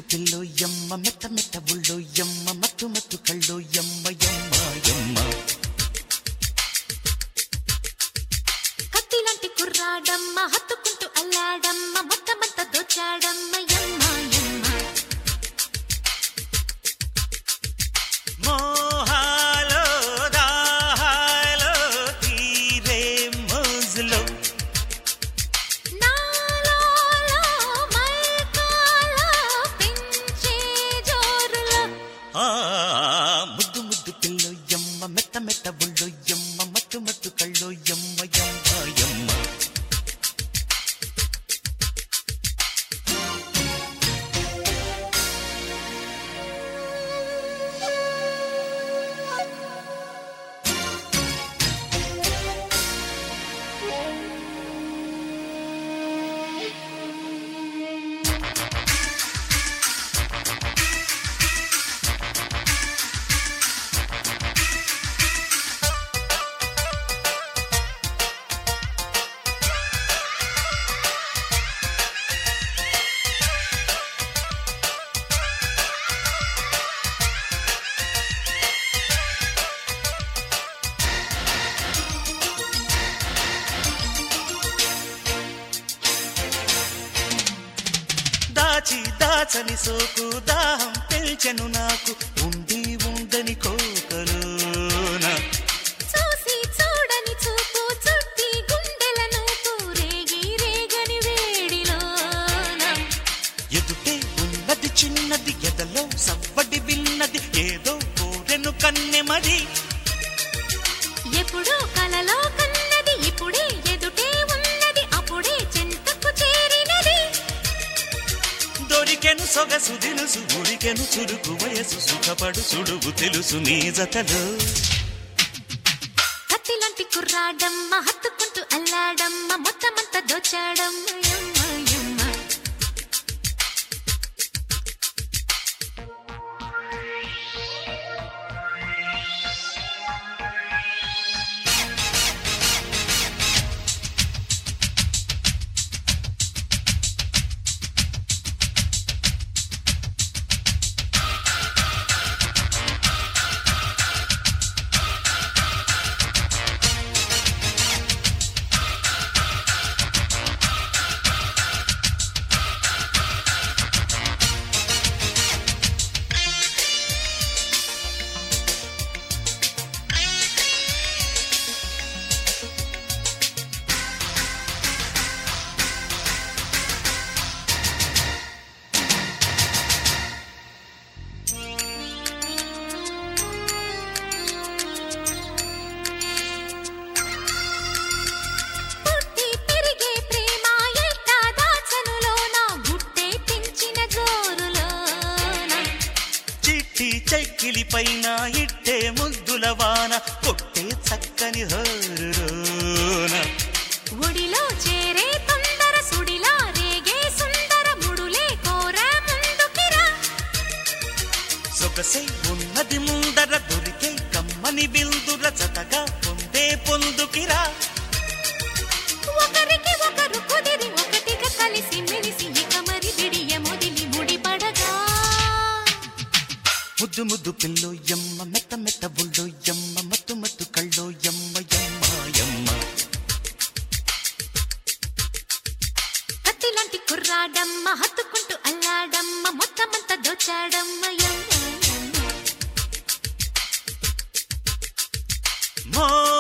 Pillow యమ్మ మెత్త మెత్త బుల్లో యమ్మ మత్తు మత్తు కళ్ళో యమ్మ యమ్మ యమ్మ కత్తిలాంటి కుర్రాడమ్మ హత్తుకుంటూ అల్లాడమ్మ మొత్తమంతా దోచాడమ్మ యమ్మ యమ్మ మోహాలో దాహాలో తీరే మోజులో నాలో మైకాలో పెంచే జోరులో ఆ ముద్దు ముద్దు పిల్లో యమ్మ మెత్త మెత్త బుల్లో యమ్మ మత్తు మత్తు కళ్ళో యమ్మ యమ్మ యమ్మ దాచి దాచని సోకు దాహం పెంచెను నాకు ఉండి ఉందని కోకలోన చూసి చూడని చూపు చుట్టి గుండెల నూపు రేగి రేగని వేడిలోన ఎదుటే ఉన్నది చిన్నది ఎదలో సవ్వడి విన్నది ఏదో కోరెను కన్నె మరి ఎప్పుడో కలలో కన్నది ఇప్పుడే ఎదుటే ఉన్నది అప్పుడే చెంతకు చేరినది దొరికెను సొగసు దినుసు ఉడికెను చురుకు వయసు సుఖపడు సుడువు తెలుసు నీ జతలో కత్తిలాంటి కుర్రాడమ్మ హత్తుకుంటూ అల్లాడమ్మ మొత్తమంతా దోచాడమ్మ యమ్మ యమ్మ పుట్టి పెరిగే ప్రేమ ఎట్టా దాచనులోన గుట్టే పెంచిన జోరులోన చిట్టి చెక్కిలి పైన ఇట్టే ముద్దుల వాన కొట్టే చక్కని హోరులోన ఒడిలో చేరే తొందర సుడిలా రేగే సుందర ముడులే కోరా ముందుకిరా సొగసై ఉన్నది ముందర దొరికే కమ్మని బిందుల జతగా పొందే పొందుకిరా ఒకరికి ఒకరు కుదిరి ఒకటిగా కలిసి మెలిసి ఇక మరి విడియ మొదిలి ముడిపడగా ముద్దు ముద్దు పిల్లో యమ్మ మెత్త మెత్త బుల్లో యమ్మ మత్తు మత్తు కళ్ళో యమ్మ యమ్మ యమ్మ కత్తిలాంటి కుర్రాడమ్మ హత్తుకుంటూ అల్లాడమ్మ మొత్తమంతా దోచాడమ్మ యమ్మ యమ్మ. మో